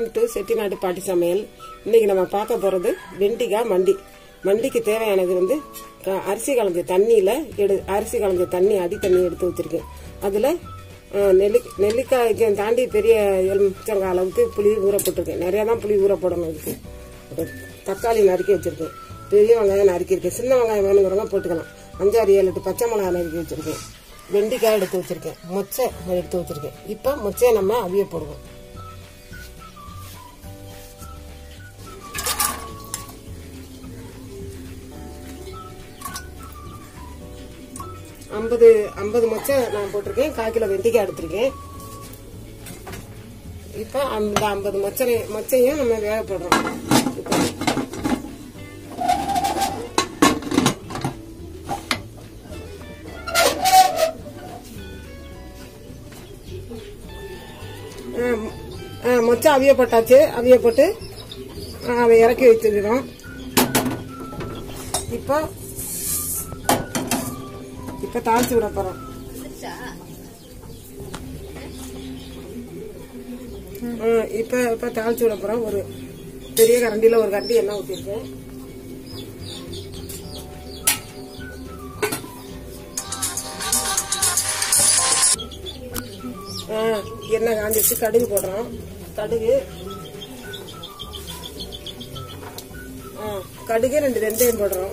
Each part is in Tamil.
டு செட்டிநாடு பாட்டி சமையல் இன்னைக்கு நம்ம பார்க்க போறது வெண்டிக்காய் மண்டி மண்டிக்கு தேவையானது வந்து க- அரிசி கலந்த தண்ணியில எடு அரிசி கலந்த தண்ணி அடி தண்ணி எடுத்து வச்சிருக்கேன் அதுல அஹ், நெல்லி நெல்லிக்காய்க்கு தாண்டி பெரிய எலுமிச்சங்காய் அளவுக்கு புளி ஊற போட்டிருக்கேன் நிறைய தான் புளி ஊற போடணும் இதுக்கு அப்புறம் தக்காளி நறுக்கி வச்சிருக்கேன் பெரிய வெங்காயம் நறுக்கியிருக்கேன் சின்ன வெங்காயம் வேணுங்கிறவங்க போட்டுக்கலாம் அஞ்சாறு ஏழு எட்டு பச்சை மிளகாய் நறுக்கி வச்சிருக்கேன் வெண்டிக்காய் எடுத்து வச்சிருக்கேன் மொச்சை எடுத்து வச்சிருக்கேன் இப்போ மொச்சையை நம்ம அவிய போடுவோம் ஐம்பது ஐம்பது மொச்சை நான் போட்டிருக்கேன் கால் கிலோ வெண்டிக்காய் எடுத்திருக்கேன் இப்போ அந்த ஐம்பது மொச்சை மொச்சையும் நம்ம வேக போடுறோம் இப்போ ஆ, ஆ, மொச்சை அவிய போட்டாச்சு அவிய போட்டு ஆ, அதை இறக்கி வச்சுக்கிறோம் இப்போ இப்போ தாளிச்சு விட போறோம் ஆ, இப்போ இப்போ தாளிச்சு விட போறோம் ஒரு பெரிய கரண்டியில் ஒரு கரண்டி எண்ணெய் ஊற்றிருக்கேன் ஆ, எண்ணெய் காஞ்சிச்சு கடுகு போடுறோம் கடுகு ஆ, கடுகு ரெண்டு வெந்தயம் போடுறோம்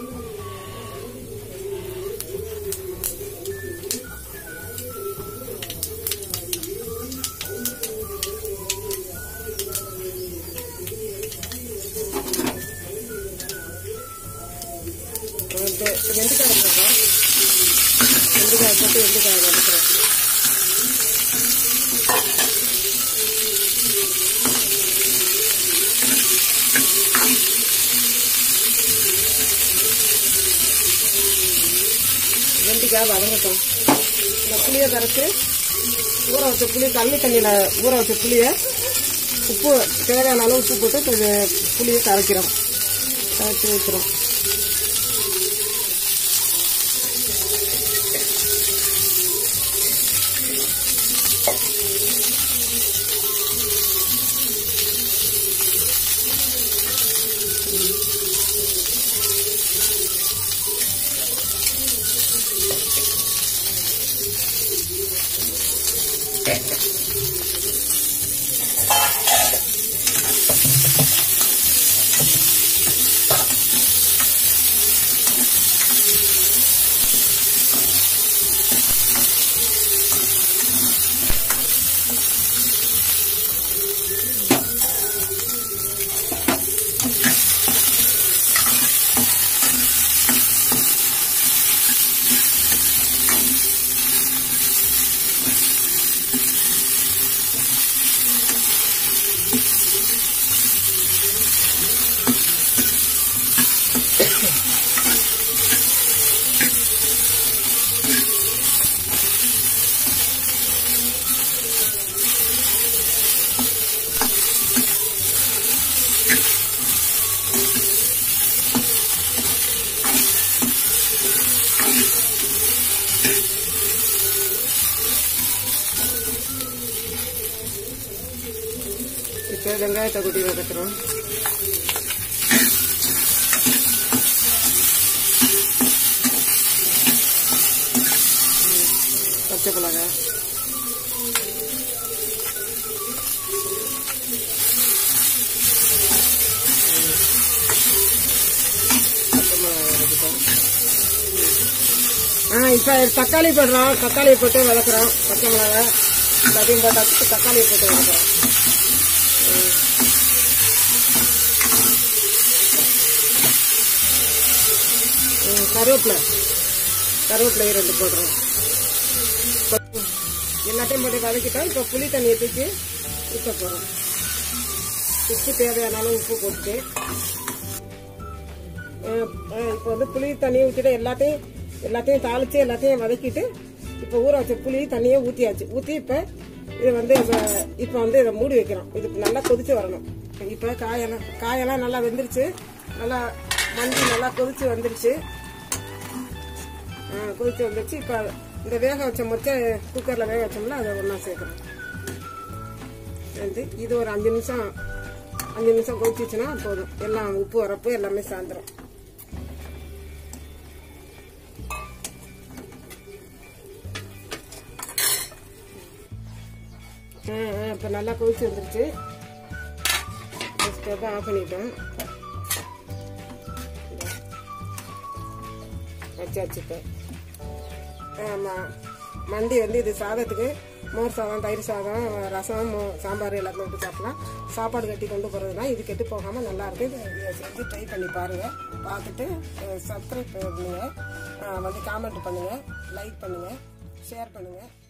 ஆ, இப்போ இப்போ வெண்டைக்காய் போடுறோம் வெண்டைக்காய் போட்டு வெண்டைக்காய் வதக்குறோம் வெண்டிக்காய் வதங்கட்டும் இந்த புளியை கரைச்சி ஊற வச்ச புளி தண்ணி தண்ணியில் ஊற வச்ச புளியை உப்பு தேவையான அளவு உப்பு போட்டு கொஞ்சம் புளியை கரைக்கிறோம் கரைச்சி வைக்கிறோம் இப்போ வெங்காயத்தை கொட்டி வதக்குறோம் பச்சை மிளகாய் பச்சை மிளகாய் வதக்கிட்டோம். ஆ இப்போ தக்காளி போடுறோம் தக்காளி போட்டு வதக்குறோம் பச்சை மிளகாய் எல்லாத்தையும் போட்டாச்சு தக்காளியை போட்டு வதக்குறோம் ம், கருவேப்பிலை கருவேப்பிலை ரெண்டு போடுறோம் இப்போ எல்லாத்தையும் போட்டு வதக்கிட்டோம் இப்போ புளி தண்ணியை தூக்கி ஊற்ற போகிறோம் உப்பு தேவையான அளவு உப்பு போட்டு இப்போ வந்து புளி தண்ணியை ஊற்றிட்டு எல்லாத்தையும் எல்லாத்தையும் தாளித்து எல்லாத்தையும் வதக்கிட்டு இப்போ ஊற வச்ச புளி தண்ணியை ஊற்றியாச்சு ஊற்றி இப்போ இது வந்து இப்போ வந்து இதை மூடி வைக்கிறோம் இது நல்லா கொதிச்சு வரணும் இப்போ காயெல்லாம் காயெல்லாம் நல்லா வெந்துருச்சு நல்லா மண்டி நல்லா கொதிச்சு வந்துருச்சு ஆ, கொதிச்சு வந்துருச்சு இப்போ இந்த வேக வச்ச மொச்சை குக்கரில் வேக வச்சோம்ல அதை ஒன்றா சேர்க்குறோம் வந்து இது ஒரு அஞ்சு நிமிஷம் அஞ்சு நிமிஷம் கொதிச்சுச்சுன்னா போதும் எல்லாம் உப்பு வரப்பு எல்லாமே சாந்துரும் இப்போ நல்லா கொதிச்சு வந்துருச்சு ஸ்டவ்வை ஆஃப் பண்ணிட்டோம் வச்சாச்சு இப்போ ஆமாம் மண்டி வந்து இது சாதத்துக்கு மோர் சாதம் தயிர் சாதம் ரசம் மோ சாம்பார் எல்லாத்தையும் விட்டு சாப்பிடலாம் சாப்பாடு கட்டி கொண்டு போகிறதுனா இது கெட்டு போகாமல் நல்லாயிருக்கு இதை செஞ்சு ட்ரை பண்ணி பாருங்கள் பார்த்துட்டு சப்ஸ்கிரைப் பண்ணுங்கள் வந்து காமெண்ட் பண்ணுங்கள் லைக் பண்ணுங்கள் ஷேர் பண்ணுங்கள்